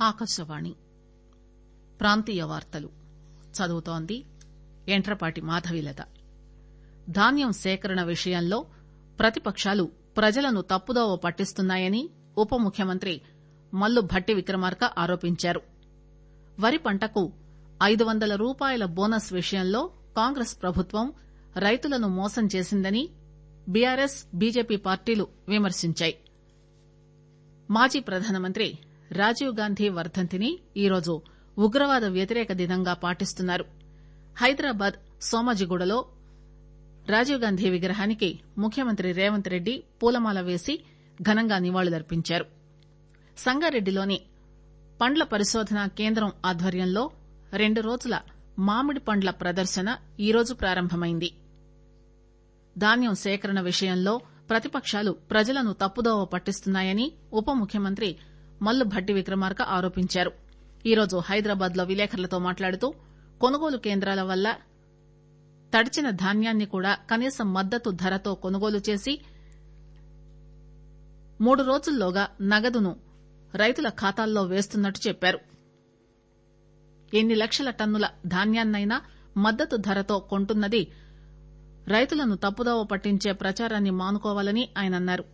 ఆకాశవాణి ప్రాంతీయ వార్తలు చదువుతోంది ఎంట్రపాటి మాధవీలత ధాన్యం సేకరణ విషయంలో ప్రతిపకాలు ప్రజలను తప్పుదోవ పట్టిస్తున్నాయని ఉప ముఖ్యమంత్రి మల్లు భట్టి విక్రమార్క ఆరోపించారు వరి పంటకు ఐదు వందల రూపాయల బోనస్ విషయంలో కాంగ్రెస్ ప్రభుత్వం రైతులను మోసం చేసిందని బీఆర్ఎస్ బీజేపీ పార్టీలు విమర్శించాయి మాజీ ప్రధానమంత్రి రాజీవ్ గాంధీ వర్దంతిని ఈరోజు ఉగ్రవాద వ్యతిరేక దినంగా పాటిస్తున్నారు హైదరాబాద్ సోమాజిగూడలో రాజీవ్ గాంధీ విగ్రహానికి ముఖ్యమంత్రి రేవంత్ రెడ్డి పూలమాల వేసి ఘనంగా నివాళులర్పించారు సంగారెడ్డిలోని పండ్ల పరిశోధనా కేంద్రం ఆధ్వర్యంలో రెండు రోజుల మామిడి పండ్ల ప్రదర్శన ఈరోజు ప్రారంభమైంది ధాన్యం సేకరణ విషయంలో ప్రతిపకాలు ప్రజలను తప్పుదోవ పట్టిస్తున్నాయని ఉప ముఖ్యమంత్రి మల్లు భట్టి విక్రమార్క ఆరోపించారు ఈరోజు హైదరాబాద్ లో విలేకరులతో మాట్లాడుతూ కొనుగోలు కేంద్రాల వల్ల తడిచిన ధాన్యాన్ని కూడా కనీస మద్దతు ధరతో కొనుగోలు చేసి మూడు రోజుల్లోగా నగదును రైతుల ఖాతాల్లో వేస్తున్నట్టు చెప్పారు ఎన్ని లక్షల టన్నుల ధాన్యాన్నైనా మద్దతు ధరతో కొంటున్నది రైతులను తప్పుదోవ పట్టించే ప్రచారాన్ని మానుకోవాలని ఆయన అన్నారు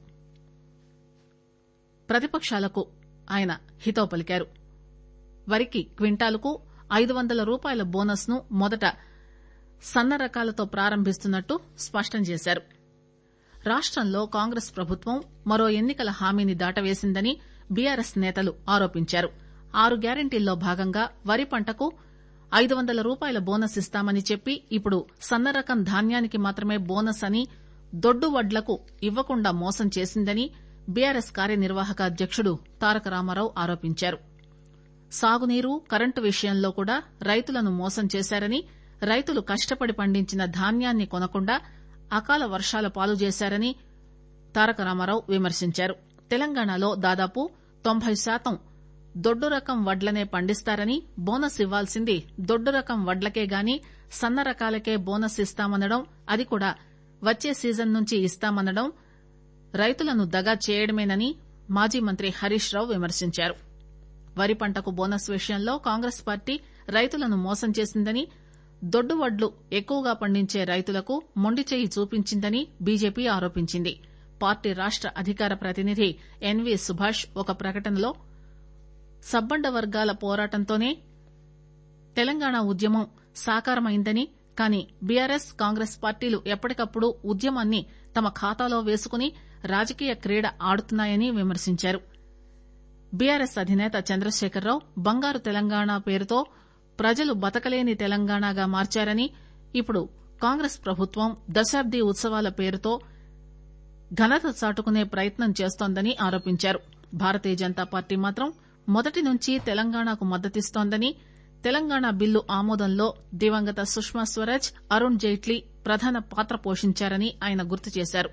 ప్రతిపకాలకు ఆయన హితవు పలికారు వరికి క్వింటాలుకు ఐదు వందల రూపాయల బోనస్ ను మొదట సన్న రకాలతో ప్రారంభిస్తున్నట్టు స్పష్టం చేశారు రాష్టంలో కాంగ్రెస్ ప్రభుత్వం మరో ఎన్నికల హామీని దాటవేసిందని బీఆర్ఎస్ నేతలు ఆరోపించారు ఆరు గ్యారంటీల్లో భాగంగా వరి పంటకు ఐదు వందల రూపాయల బోనస్ ఇస్తామని చెప్పి ఇప్పుడు సన్న రకం ధాన్యానికి మాత్రమే బోనస్ అని దొడ్డు వడ్లకు ఇవ్వకుండా మోసం చేసిందని బీఆర్ఎస్ కార్యనిర్వాహక అధ్యకుడు తారక రామారావు ఆరోపించారు సాగునీరు కరెంటు విషయంలో కూడా రైతులను మోసం చేశారని రైతులు కష్టపడి పండించిన ధాన్యాన్ని కొనకుండా అకాల వర్షాల పాలు చేశారని తారక రామారావు విమర్శించారు తెలంగాణలో దాదాపు తొంభై శాతం దొడ్డు రకం వడ్లనే పండిస్తారని బోనస్ ఇవ్వాల్సింది దొడ్డు రకం వడ్లకే గాని సన్న రకాలకే బోనస్ ఇస్తామనడం అది కూడా వచ్చే సీజన్ నుంచి ఇస్తామనడం రైతులను దగా చేయడమేనని మాజీ మంత్రి హరీష్ రావు విమర్శించారు వరి పంటకు బోనస్ విషయంలో కాంగ్రెస్ పార్టీ రైతులను మోసం చేసిందని దొడ్డు వడ్లు ఎక్కువగా పండించే రైతులకు మొండిచెయ్యి చూపించిందని బీజేపీ ఆరోపించింది పార్టీ రాష్ట అధికార ప్రతినిధి ఎన్వీ సుభాష్ ఒక ప్రకటనలో సబ్బండ వర్గాల పోరాటంతోనే తెలంగాణ ఉద్యమం సాకారమైందని కానీ బీఆర్ఎస్ కాంగ్రెస్ పార్టీలు ఎప్పటికప్పుడు ఉద్యమాన్ని తమ ఖాతాలో వేసుకుని రాజకీయ క్రీడ ఆడుతున్నాయని విమర్శించారు బీఆర్ఎస్ అధినేత చంద్రశేఖరరావు బంగారు తెలంగాణ పేరుతో ప్రజలు బతకలేని తెలంగాణగా మార్చారని ఇప్పుడు కాంగ్రెస్ ప్రభుత్వం దశాబ్ది ఉత్సవాల పేరుతో ఘనత చాటుకునే ప్రయత్నం చేస్తోందని ఆరోపించారు భారతీయ జనతా పార్టీ మాత్రం మొదటి నుంచి తెలంగాణకు మద్దతిస్తోందని తెలంగాణ బిల్లు ఆమోదంలో దివంగత సుష్మా స్వరాజ్ అరుణ్ జైట్లీ ప్రధాన పాత్ర పోషించారని ఆయన గుర్తు చేశారు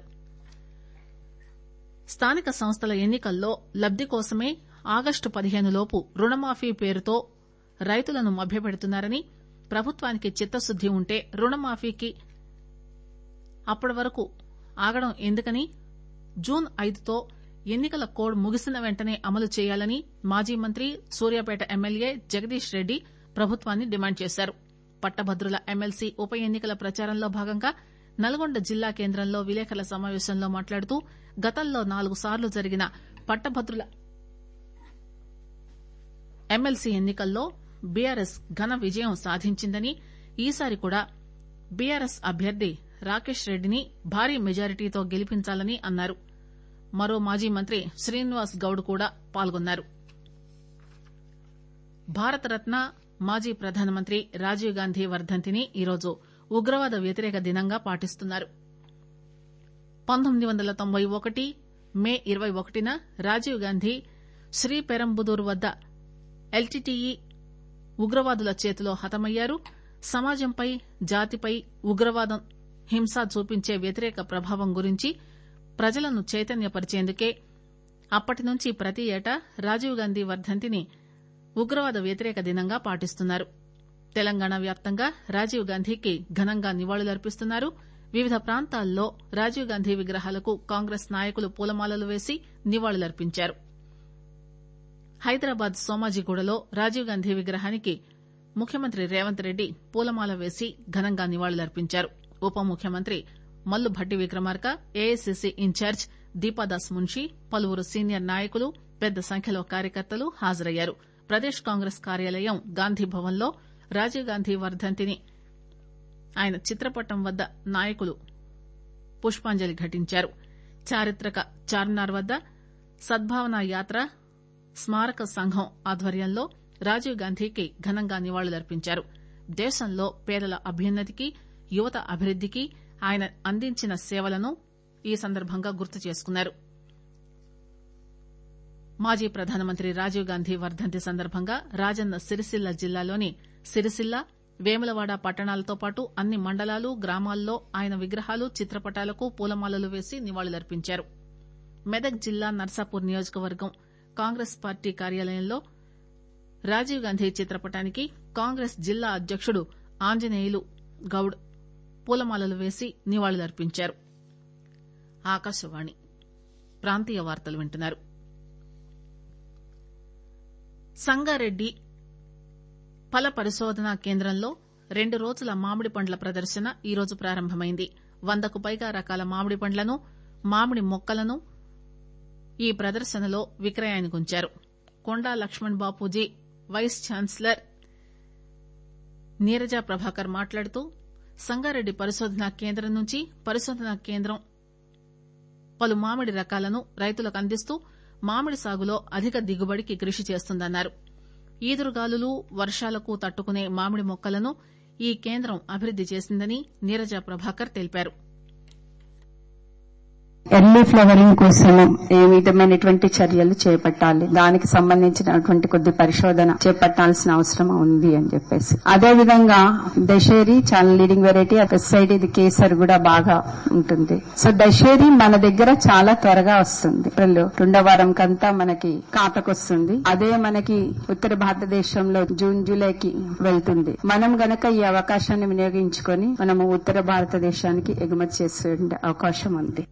స్థానిక సంస్థల ఎన్నికల్లో లబ్ది కోసమే ఆగస్టు పదిహేనులోపు రుణమాఫీ పేరుతో రైతులను మభ్యపెడుతున్నారని ప్రభుత్వానికి చిత్తశుద్ది ఉంటే రుణమాఫీకి అప్పటి వరకు ఆగడం ఎందుకని జూన్ ఐదుతో ఎన్నికల కోడ్ ముగిసిన వెంటనే అమలు చేయాలని మాజీ మంత్రి సూర్యాపేట ఎమ్మెల్యే జగదీష్ రెడ్డి ప్రభుత్వాన్ని డిమాండ్ చేశారు పట్టభద్రుల ఎమ్మెల్సీ ఉప ఎన్నికల ప్రచారంలో భాగంగా నల్గొండ జిల్లా కేంద్రంలో విలేకరుల సమావేశంలో మాట్లాడుతూ గతంలో నాలుగు సార్లు జరిగిన పట్టభద్రుల ఎమ్మెల్సీ ఎన్నికల్లో బీఆర్ఎస్ ఘన విజయం సాధించిందని ఈసారి కూడా బీఆర్ఎస్ అభ్యర్థి రాకేష్ రెడ్డిని భారీ మెజారిటీతో గెలిపించాలని అన్నారు మరో మాజీ మంత్రి శ్రీనివాస్ గౌడ్ కూడా పాల్గొన్నారు భారతరత్న మాజీ ప్రధానమంత్రి రాజీవ్ గాంధీ వర్దంతిని ఈరోజు ఉగ్రవాద వ్యతిరేక దినంగా పాటిస్తున్నారు పంతొమ్మిది వందల తొంభై ఒకటి మే ఇరవై ఒకటిన రాజీవ్ గాంధీ శ్రీపెరంబుదూర్ వద్ద ఎల్టీటీఈ ఉగ్రవాదుల చేతిలో హతమయ్యారు సమాజంపై జాతిపై ఉగ్రవాదం హింస చూపించే వ్యతిరేక ప్రభావం గురించి ప్రజలను చైతన్యపరిచేందుకే అప్పటి నుంచి ప్రతి ఏటా రాజీవ్ గాంధీ వర్దంతిని ఉగ్రవాద వ్యతిరేక దినంగా పాటిస్తున్నారు తెలంగాణ వ్యాప్తంగా రాజీవ్ గాంధీకి ఘనంగా నివాళులర్పిస్తున్నారు వివిధ ప్రాంతాల్లో రాజీవ్ గాంధీ విగ్రహాలకు కాంగ్రెస్ నాయకులు పూలమాలలు వేసి నివాళులర్పించారు హైదరాబాద్ సోమాజిగూడలో రాజీవ్ గాంధీ విగ్రహానికి ముఖ్యమంత్రి రేవంత్ రెడ్డి పూలమాల వేసి ఘనంగా నివాళులర్పించారు ఉప ముఖ్యమంత్రి మల్లు భట్టి విక్రమార్క ఏఐసిసి ఇన్ఛార్జ్ దీపాదాస్ మున్షి పలువురు సీనియర్ నాయకులు పెద్ద సంఖ్యలో కార్యకర్తలు హాజరయ్యారు ప్రదేశ్ కాంగ్రెస్ కార్యాలయం గాంధీభవన్ లో రాజీవ్ గాంధీ వర్దంతిని ఆయన చిత్రపటం వద్ద నాయకులు పుష్పాంజలి ఘటించారు చారిత్రక చార్మినార్ వద్ద సద్భావన యాత్ర స్మారక సంఘం ఆధ్వర్యంలో రాజీవ్ గాంధీకి ఘనంగా నివాళులర్పించారు దేశంలో పేదల అభ్యున్నతికి యువత అభివృద్దికి ఆయన అందించిన సేవలను ఈ సందర్భంగా గుర్తు చేసుకున్నారు మాజీ ప్రధానమంత్రి రాజీవ్ గాంధీ వర్దంతి సందర్భంగా రాజన్న సిరిసిల్ల జిల్లాలోని సిరిసిల్ల వేములవాడ పట్టణాలతో పాటు అన్ని మండలాలు గ్రామాల్లో ఆయన విగ్రహాలు చిత్రపటాలకు పూలమాలలు వేసి నివాళులర్పించారు మెదక్ జిల్లా నర్సాపూర్ నియోజకవర్గం కాంగ్రెస్ పార్టీ కార్యాలయంలో రాజీవ్ గాంధీ చిత్రపటానికి కాంగ్రెస్ జిల్లా అధ్యకుడు ఆంజనేయులు గౌడ్ పూలమాలలు వేసి నివాళులర్పించారు ఆకాశవాణి ప్రాంతీయ వార్తలు వింటున్నారు సంగారెడ్డి ఫల పరిశోధనా కేంద్రంలో రెండు రోజుల మామిడి పండ్ల ప్రదర్శన ఈరోజు ప్రారంభమైంది వందకు పైగా రకాల మామిడి పండ్లను మామిడి మొక్కలను ఈ ప్రదర్శనలో విక్రయానికి ఉంచారు కొండా లక్ష్మణ్ బాపూజీ వైస్ ఛాన్సలర్ నీరజ ప్రభాకర్ మాట్లాడుతూ సంగారెడ్డి పరిశోధనా కేంద్రం నుంచి పరిశోధనా కేంద్రం పలు మామిడి రకాలను రైతులకు అందిస్తూ మామిడి సాగులో అధిక దిగుబడికి కృషి చేస్తుందన్నారు ఈదురుగాలులు వర్షాలకు తట్టుకునే మామిడి మొక్కలను ఈ కేంద్రం అభివృద్ది చేసిందని నీరజ ప్రభాకర్ తెలిపారు ఎర్లీ ఫ్లవరింగ్ కోసం ఏ విధమైనటువంటి చర్యలు చేపట్టాలి దానికి సంబంధించినటువంటి కొద్ది పరిశోధన చేపట్టాల్సిన అవసరం ఉంది అని చెప్పేసి అదే విధంగా దశేరి చాలా లీడింగ్ వెరైటీ అటు సైడ్ ఇది కేసర్ కూడా బాగా ఉంటుంది సో దశేరి మన దగ్గర చాలా త్వరగా వస్తుంది ఏప్రిల్ రెండో వారం కంతా మనకి కాతకొస్తుంది అదే మనకి ఉత్తర భారతదేశంలో జూన్ జూలైకి వెళ్తుంది మనం గనక ఈ అవకాశాన్ని వినియోగించుకొని మనము ఉత్తర భారతదేశానికి ఎగుమతి చేసే అవకాశం ఉంది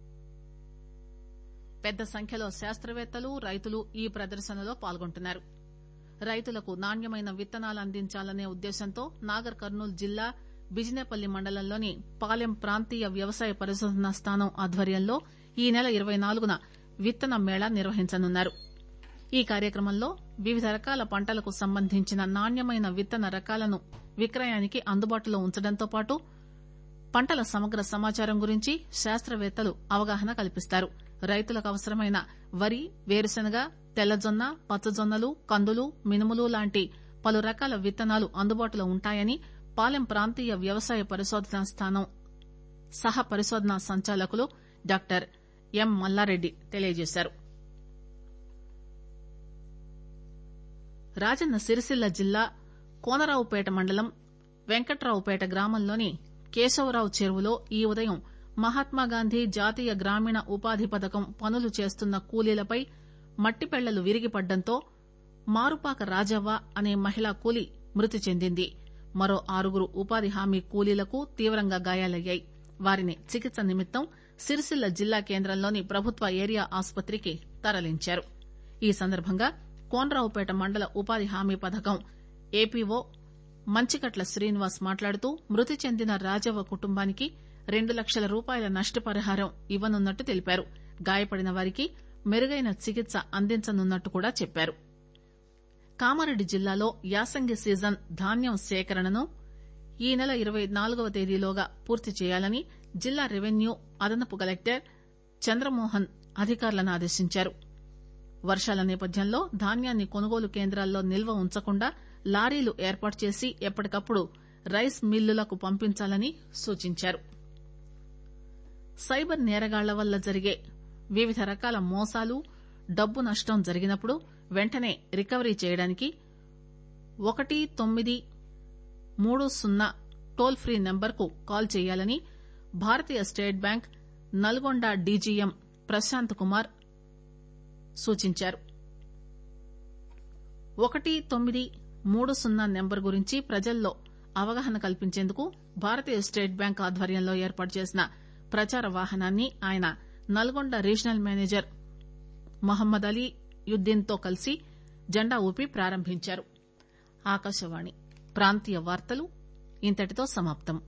పెద్ద సంఖ్యలో శాస్త్రవేత్తలు రైతులు ఈ ప్రదర్శనలో పాల్గొంటున్నారు రైతులకు నాణ్యమైన విత్తనాలు అందించాలనే ఉద్దేశంతో నాగర్ కర్నూలు జిల్లా బిజినేపల్లి మండలంలోని పాలెం ప్రాంతీయ వ్యవసాయ పరిశోధనా స్థానం ఆధ్వర్యంలో ఈ నెల ఇరవై నాలుగున విత్తన మేళా నిర్వహించనున్నారు ఈ కార్యక్రమంలో వివిధ రకాల పంటలకు సంబంధించిన నాణ్యమైన విత్తన రకాలను విక్రయానికి అందుబాటులో ఉంచడంతో పాటు పంటల సమగ్ర సమాచారం గురించి శాస్త్రవేత్తలు అవగాహన కల్పిస్తారు రైతులకు అవసరమైన వరి వేరుశనగ తెల్లజొన్న పచ్చజొన్నలు కందులు మినుములు లాంటి పలు రకాల విత్తనాలు అందుబాటులో ఉంటాయని పాలెం ప్రాంతీయ వ్యవసాయ పరిశోధనా స్థానం సహ పరిశోధనా సంచాలకులు డాక్టర్ ఎం మల్లారెడ్డి తెలియజేశారు రాజన్న సిరిసిల్ల జిల్లా కోనరావుపేట మండలం వెంకట్రావుపేట గ్రామంలోని కేశవరావు చెరువులో ఈ ఉదయం మహాత్మాగాంధీ జాతీయ గ్రామీణ ఉపాధి పథకం పనులు చేస్తున్న కూలీలపై మట్టి పెళ్లలు విరిగిపడ్డంతో మారుపాక రాజవ్వ అనే మహిళా కూలీ మృతి చెందింది మరో ఆరుగురు ఉపాధి హామీ కూలీలకు తీవ్రంగా గాయాలయ్యాయి వారిని చికిత్స నిమిత్తం సిరిసిల్ల జిల్లా కేంద్రంలోని ప్రభుత్వ ఏరియా ఆసుపత్రికి తరలించారు ఈ సందర్భంగా కోనరావుపేట మండల ఉపాధి హామీ పథకం ఏపీఓ మంచికట్ల శ్రీనివాస్ మాట్లాడుతూ మృతి చెందిన రాజవ్వ కుటుంబానికి రెండు లక్షల రూపాయల నష్టపరిహారం ఇవ్వనున్నట్టు తెలిపారు గాయపడిన వారికి మెరుగైన చికిత్స అందించనున్నట్టు కూడా చెప్పారు కామారెడ్డి జిల్లాలో యాసంగి సీజన్ ధాన్యం సేకరణను ఈ నెల ఇరవై నాలుగవ తేదీలోగా పూర్తి చేయాలని జిల్లా రెవెన్యూ అదనపు కలెక్టర్ చంద్రమోహన్ అధికారులను ఆదేశించారు వర్షాల నేపథ్యంలో ధాన్యాన్ని కొనుగోలు కేంద్రాల్లో నిల్వ ఉంచకుండా లారీలు ఏర్పాటు చేసి ఎప్పటికప్పుడు రైస్ మిల్లులకు పంపించాలని సూచించారు సైబర్ నేరగాళ్ల వల్ల జరిగే వివిధ రకాల మోసాలు డబ్బు నష్టం జరిగినప్పుడు వెంటనే రికవరీ చేయడానికి ఒకటి తొమ్మిది మూడు సున్నా టోల్ ఫ్రీ నెంబర్కు కాల్ చేయాలని భారతీయ state bank Nalgonda D G M Prashanth Kumar సూచించారు ఒకటి తొమ్మిది మూడు సున్నా నెంబర్ గురించి ప్రజల్లో అవగాహన కల్పించేందుకు భారతీయ స్టేట్ బ్యాంక్ ఆధ్వర్యంలో ఏర్పాటు చేసిన ప్రచార వాహనాన్ని ఆయన నల్గొండ రీజనల్ మేనేజర్ మహమ్మద్ అలీ యుద్దీన్ తో కలిసి జెండా ఊపి ప్రారంభించారు ఆకాశవాణి ప్రాంతీయ వార్తలు ఇంతటితో సమాప్తం